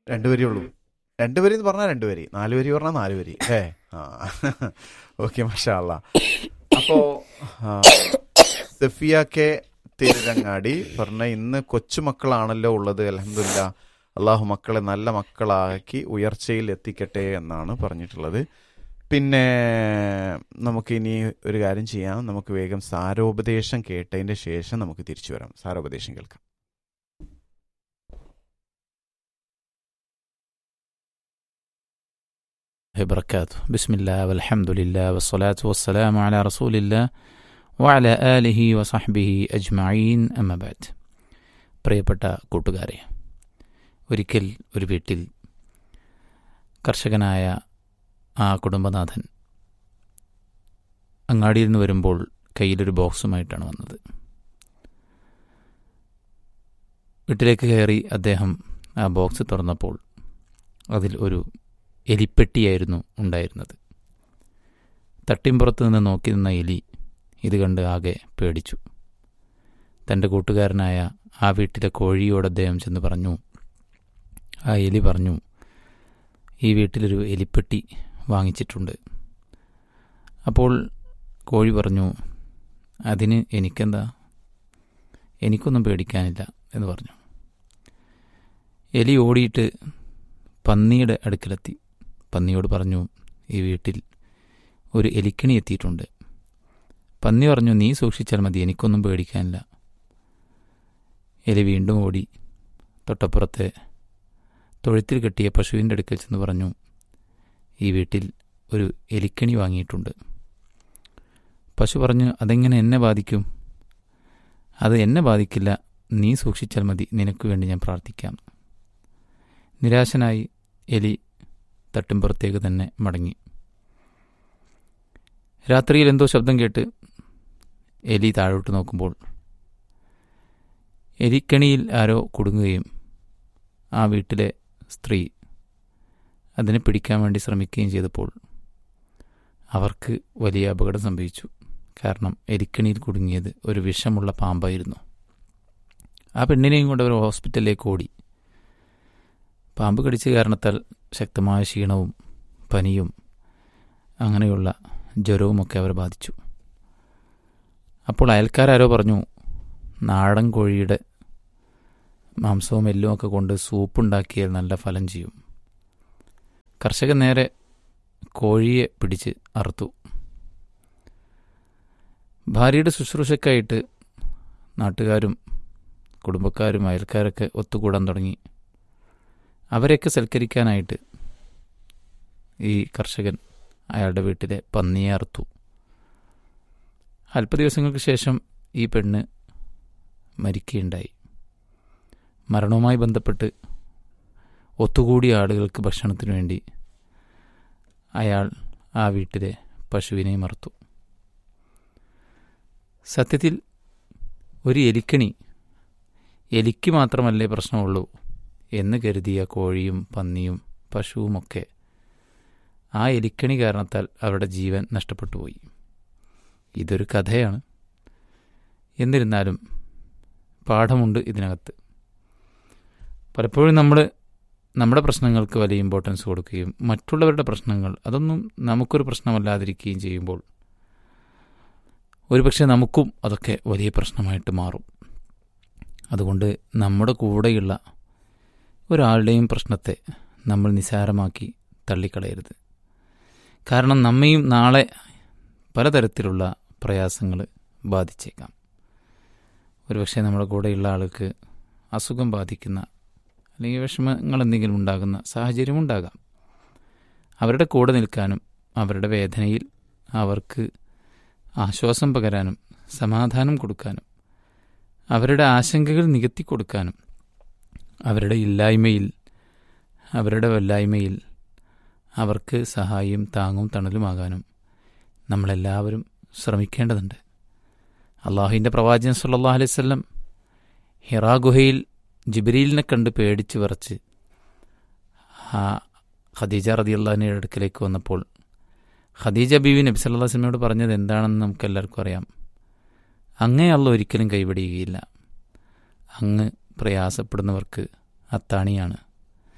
രണ്ടു വരി ഉള്ളൂ രണ്ടു വരി എന്ന് പറഞ്ഞാൽ രണ്ടു വരി നാല് വരി പറഞ്ഞാൽ നാല് വരി ഏ ആ ഓക്കെ മാഷാ അല്ലാ അപ്പോ ആ, സഫിയ കെ തിരുരങ്ങാടി പറഞ്ഞ ഇന്ന് കൊച്ചുമക്കളാണല്ലോ ഉള്ളത് അലഹമില്ല അള്ളാഹു മക്കളെ നല്ല മക്കളാക്കി ഉയർച്ചയിൽ എത്തിക്കട്ടെ എന്നാണ് പറഞ്ഞിട്ടുള്ളത് പിന്നെ നമുക്ക് ഇനി ഒരു കാര്യം ചെയ്യാം നമുക്ക് വേഗം സാരോപദേശം കേട്ടതിന്റെ ശേഷം നമുക്ക് തിരിച്ചു വരാം സാരോപദേശം കേൾക്കാം وبركاته بسم الله والحمد لله والصلاة والسلام على رسول الله وعلى آله وصحبه أجمعين أما بعد പ്രിയപ്പെട്ട കൂട്ടുകാരെ ഒരിക്കൽ ഒരു വീട്ടിൽ കർഷകനായ ആ കുടുംബനാഥൻ അങ്ങാടിയിൽ നിന്ന് വരുമ്പോൾ കയ്യിലൊരു ബോക്സുമായിട്ടാണ് വന്നത് വീട്ടിലേക്ക് കയറി അദ്ദേഹം ആ ബോക്സ് തുറന്നപ്പോൾ അതിൽ ഒരു എലിപ്പെട്ടിയായിരുന്നു ഉണ്ടായിരുന്നത് തട്ടിമ്പുറത്ത് നിന്ന് നോക്കി നിന്ന എലി ഇത് കണ്ട് ആകെ പേടിച്ചു തൻ്റെ കൂട്ടുകാരനായ ആ വീട്ടിലെ കോഴിയോട് അദ്ദേഹം ചെന്ന് പറഞ്ഞു ആ എലി പറഞ്ഞു ഈ വീട്ടിലൊരു എലിപ്പെട്ടി വാങ്ങിച്ചിട്ടുണ്ട് അപ്പോൾ കോഴി പറഞ്ഞു അതിന് എനിക്കെന്താ എനിക്കൊന്നും പേടിക്കാനില്ല എന്ന് പറഞ്ഞു എലി ഓടിയിട്ട് പന്നിയുടെ അടുക്കലെത്തി പന്നിയോട് പറഞ്ഞു ഈ വീട്ടിൽ ഒരു എലിക്കണി എത്തിയിട്ടുണ്ട് പന്നി പറഞ്ഞു നീ സൂക്ഷിച്ചാൽ മതി എനിക്കൊന്നും പേടിക്കാനില്ല എലി വീണ്ടും ഓടി തൊട്ടപ്പുറത്തെ തൊഴുത്തിൽ കെട്ടിയ പശുവിൻ്റെ അടുക്കൽ ചെന്ന് പറഞ്ഞു ഈ വീട്ടിൽ ഒരു എലിക്കണി വാങ്ങിയിട്ടുണ്ട് പശു പറഞ്ഞു അതെങ്ങനെ എന്നെ ബാധിക്കും അത് എന്നെ ബാധിക്കില്ല നീ സൂക്ഷിച്ചാൽ മതി നിനക്ക് വേണ്ടി ഞാൻ പ്രാർത്ഥിക്കാം നിരാശനായി എലി തട്ടിമ്പുറത്തേക്ക് തന്നെ മടങ്ങി രാത്രിയിൽ എന്തോ ശബ്ദം കേട്ട് എലി താഴോട്ട് നോക്കുമ്പോൾ എലിക്കണിയിൽ ആരോ കുടുങ്ങുകയും ആ വീട്ടിലെ സ്ത്രീ അതിനെ പിടിക്കാൻ വേണ്ടി ശ്രമിക്കുകയും ചെയ്തപ്പോൾ അവർക്ക് വലിയ അപകടം സംഭവിച്ചു കാരണം എലിക്കണിയിൽ കുടുങ്ങിയത് ഒരു വിഷമുള്ള പാമ്പായിരുന്നു ആ പെണ്ണിനെയും കൊണ്ട് അവർ ഹോസ്പിറ്റലിലേക്ക് ഓടി പാമ്പ് കടിച്ച കാരണത്താൽ ശക്തമായ ക്ഷീണവും പനിയും അങ്ങനെയുള്ള ജ്വരവുമൊക്കെ അവരെ ബാധിച്ചു അപ്പോൾ അയൽക്കാരാരോ പറഞ്ഞു നാടൻ കോഴിയുടെ മാംസവും എല്ലും ഒക്കെ കൊണ്ട് സൂപ്പ് ഉണ്ടാക്കിയാൽ നല്ല ഫലം ചെയ്യും കർഷകൻ നേരെ കോഴിയെ പിടിച്ച് അറുത്തു ഭാര്യയുടെ ശുശ്രൂഷയ്ക്കായിട്ട് നാട്ടുകാരും കുടുംബക്കാരും അയൽക്കാരൊക്കെ ഒത്തുകൂടാൻ തുടങ്ങി അവരെയൊക്കെ സൽക്കരിക്കാനായിട്ട് ഈ കർഷകൻ അയാളുടെ വീട്ടിലെ പന്നിയെ അറുത്തു അല്പ ദിവസങ്ങൾക്ക് ശേഷം ഈ പെണ്ണ് മരിക്കുകയുണ്ടായി മരണവുമായി ബന്ധപ്പെട്ട് ഒത്തുകൂടിയ ആളുകൾക്ക് ഭക്ഷണത്തിനു വേണ്ടി അയാൾ ആ വീട്ടിലെ പശുവിനെ മറുത്തു സത്യത്തിൽ ഒരു എലിക്കണി എലിക്ക് മാത്രമല്ലേ പ്രശ്നമുള്ളൂ എന്ന് കരുതിയ കോഴിയും പന്നിയും പശുവുമൊക്കെ ആ എലിക്കണി കാരണത്താൽ അവരുടെ ജീവൻ നഷ്ടപ്പെട്ടു പോയി ഇതൊരു കഥയാണ് എന്നിരുന്നാലും പാഠമുണ്ട് ഇതിനകത്ത് പലപ്പോഴും നമ്മൾ നമ്മുടെ പ്രശ്നങ്ങൾക്ക് വലിയ ഇമ്പോർട്ടൻസ് കൊടുക്കുകയും മറ്റുള്ളവരുടെ പ്രശ്നങ്ങൾ അതൊന്നും നമുക്കൊരു പ്രശ്നമല്ലാതിരിക്കുകയും ചെയ്യുമ്പോൾ ഒരുപക്ഷെ നമുക്കും അതൊക്കെ വലിയ പ്രശ്നമായിട്ട് മാറും അതുകൊണ്ട് നമ്മുടെ കൂടെയുള്ള ഒരാളുടെയും പ്രശ്നത്തെ നമ്മൾ നിസാരമാക്കി തള്ളിക്കളയരുത് കാരണം നമ്മയും നാളെ പലതരത്തിലുള്ള പ്രയാസങ്ങൾ ബാധിച്ചേക്കാം ഒരുപക്ഷെ നമ്മുടെ കൂടെയുള്ള ആൾക്ക് അസുഖം ബാധിക്കുന്ന അല്ലെങ്കിൽ വിഷമങ്ങൾ എന്തെങ്കിലും ഉണ്ടാകുന്ന സാഹചര്യം ഉണ്ടാകാം അവരുടെ കൂടെ നിൽക്കാനും അവരുടെ വേദനയിൽ അവർക്ക് ആശ്വാസം പകരാനും സമാധാനം കൊടുക്കാനും അവരുടെ ആശങ്കകൾ നികത്തി കൊടുക്കാനും അവരുടെ ഇല്ലായ്മയിൽ അവരുടെ വല്ലായ്മയിൽ അവർക്ക് സഹായം താങ്ങും തണലുമാകാനും നമ്മളെല്ലാവരും ശ്രമിക്കേണ്ടതുണ്ട് അള്ളാഹുവിൻ്റെ പ്രവാചകൻ സല്ലാ അലൈവല്ലം ഹിറാ ഗുഹയിൽ ജിബ്രീലിനെ കണ്ട് പേടിച്ച് വിറച്ച് ആ ഖദീജ റതിയുള്ളതിൻ്റെ അടുക്കലേക്ക് വന്നപ്പോൾ ഖദീജ ബീവി നബി സല്ലാ വസ്ലമയോട് പറഞ്ഞത് എന്താണെന്ന് നമുക്ക് എല്ലാവർക്കും അറിയാം അങ്ങേ അള്ള ഒരിക്കലും കൈവിടിയുകയില്ല അങ്ങ് പ്രയാസപ്പെടുന്നവർക്ക് അത്താണിയാണ്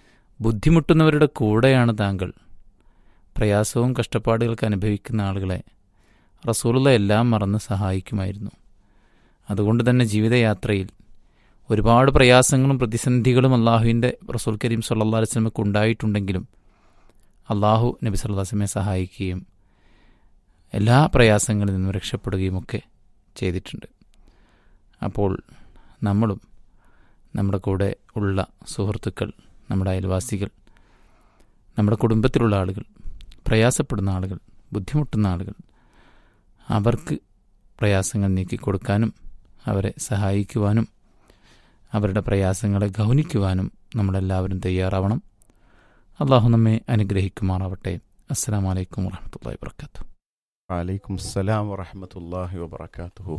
ബുദ്ധിമുട്ടുന്നവരുടെ കൂടെയാണ് താങ്കൾ പ്രയാസവും കഷ്ടപ്പാടുകൾക്ക് അനുഭവിക്കുന്ന ആളുകളെ റസൂലുള്ള എല്ലാം മറന്ന് സഹായിക്കുമായിരുന്നു അതുകൊണ്ട് തന്നെ ജീവിതയാത്രയിൽ ഒരുപാട് പ്രയാസങ്ങളും പ്രതിസന്ധികളും അള്ളാഹുവിൻ്റെ റസൂൽ കരീം സല്ലാ വസ്ലമക്ക് ഉണ്ടായിട്ടുണ്ടെങ്കിലും അള്ളാഹു നബി സല്ലാ വസ്ലമെ സഹായിക്കുകയും എല്ലാ പ്രയാസങ്ങളിൽ നിന്നും രക്ഷപ്പെടുകയും ഒക്കെ ചെയ്തിട്ടുണ്ട് അപ്പോൾ നമ്മളും നമ്മുടെ കൂടെ ഉള്ള സുഹൃത്തുക്കൾ നമ്മുടെ അയൽവാസികൾ നമ്മുടെ കുടുംബത്തിലുള്ള ആളുകൾ പ്രയാസപ്പെടുന്ന ആളുകൾ ബുദ്ധിമുട്ടുന്ന ആളുകൾ അവർക്ക് പ്രയാസങ്ങൾ നീക്കിക്കൊടുക്കാനും അവരെ സഹായിക്കുവാനും അവരുടെ പ്രയാസങ്ങളെ ഗൗനിക്കുവാനും നമ്മളെല്ലാവരും തയ്യാറാവണം അള്ളാഹു നമ്മെ അനുഗ്രഹിക്കുമാറാവട്ടെ അസ്സാം വലൈക്കും വാഹമത്തല്ലാ വർക്കാത്തു വലൈക്കും അസ്സലാം വറഹമത്തല്ലാഹി വബർക്കാത്തുഹു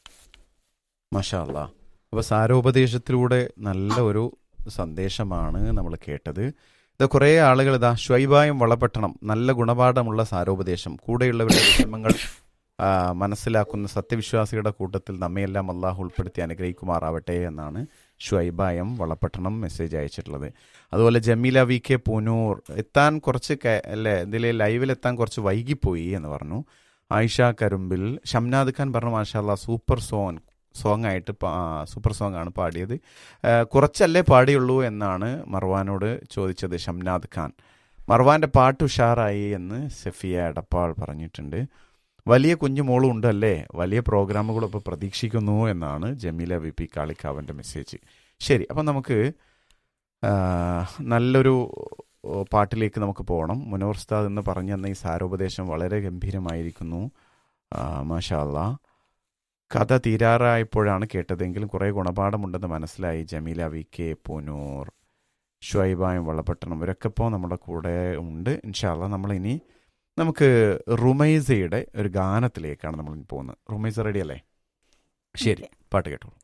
മാഷാ അല്ലാ അപ്പോൾ സാരോപദേശത്തിലൂടെ നല്ല ഒരു സന്ദേശമാണ് നമ്മൾ കേട്ടത് ഇത് കുറേ ആളുകൾ ഇതാ ശ്വൈബായം വളപട്ടണം നല്ല ഗുണപാഠമുള്ള സാരോപദേശം കൂടെയുള്ളവരുടെ വിഷമങ്ങൾ ആ, മനസ്സിലാക്കുന്ന സത്യവിശ്വാസികളുടെ കൂട്ടത്തിൽ നമ്മയെല്ലാം അള്ളാഹു ഉൾപ്പെടുത്തി അനുഗ്രഹിക്കുമാറാവട്ടെ എന്നാണ് ഷുഐബായം വളപട്ടണം മെസ്സേജ് അയച്ചിട്ടുള്ളത് അതുപോലെ ജമീല വി കെ പൂനൂർ എത്താൻ കുറച്ച് ക- അല്ലേ ഇതിലെ ലൈവിൽ എത്താൻ കുറച്ച് വൈകിപ്പോയി എന്ന് പറഞ്ഞു ആയിഷ കരുമ്പിൽ ഷംനാദ് ഖാൻ പറഞ്ഞു മാഷാല്ല സൂപ്പർ സോങ് സോങ് ആയിട്ട് പാ- ആ, സൂപ്പർ സോങ് ആണ് പാടിയത് ആ, കുറച്ചല്ലേ പാടിയുള്ളൂ എന്നാണ് മർവാനോട് ചോദിച്ചത് ഷംനാദ് ഖാൻ മർവാന്റെ പാട്ട് ഉഷാറായി എന്ന് സഫിയ എടപ്പാൾ പറഞ്ഞിട്ടുണ്ട് വലിയ കുഞ്ഞു മോളും ഉണ്ടല്ലേ വലിയ പ്രോഗ്രാമുകൾ ഇപ്പോൾ പ്രതീക്ഷിക്കുന്നു എന്നാണ് ജമീല വി പി കാളിക്കാവൻ്റെ മെസ്സേജ് ശരി അപ്പം നമുക്ക് ആ, നല്ലൊരു ഓ, പാട്ടിലേക്ക് നമുക്ക് പോകണം മുനോർ ഉസ്താദ് എന്ന് പറഞ്ഞു തന്ന ഈ സാരോപദേശം വളരെ ഗംഭീരമായിരിക്കുന്നു ആ, മാഷാ അല്ലാ കഥ തീരാറായപ്പോഴാണ് കേട്ടതെങ്കിലും കുറേ ഗുണപാഠമുണ്ടെന്ന് മനസ്സിലായി ജമീല വി കെ പൂനൂർ ഷുഐബായും വള്ളപ്പട്ടണം ഇവരൊക്കെ ഇപ്പോൾ നമ്മുടെ കൂടെ ഉണ്ട് ഇൻഷാല്ല നമ്മളിനി നമുക്ക് റുമൈസയുടെ ഒരു ഗാനത്തിലേക്കാണ് നമ്മൾ പോകുന്നത് റുമൈസ റെഡി അല്ലേ ശരി പാട്ട് കേട്ടോളൂ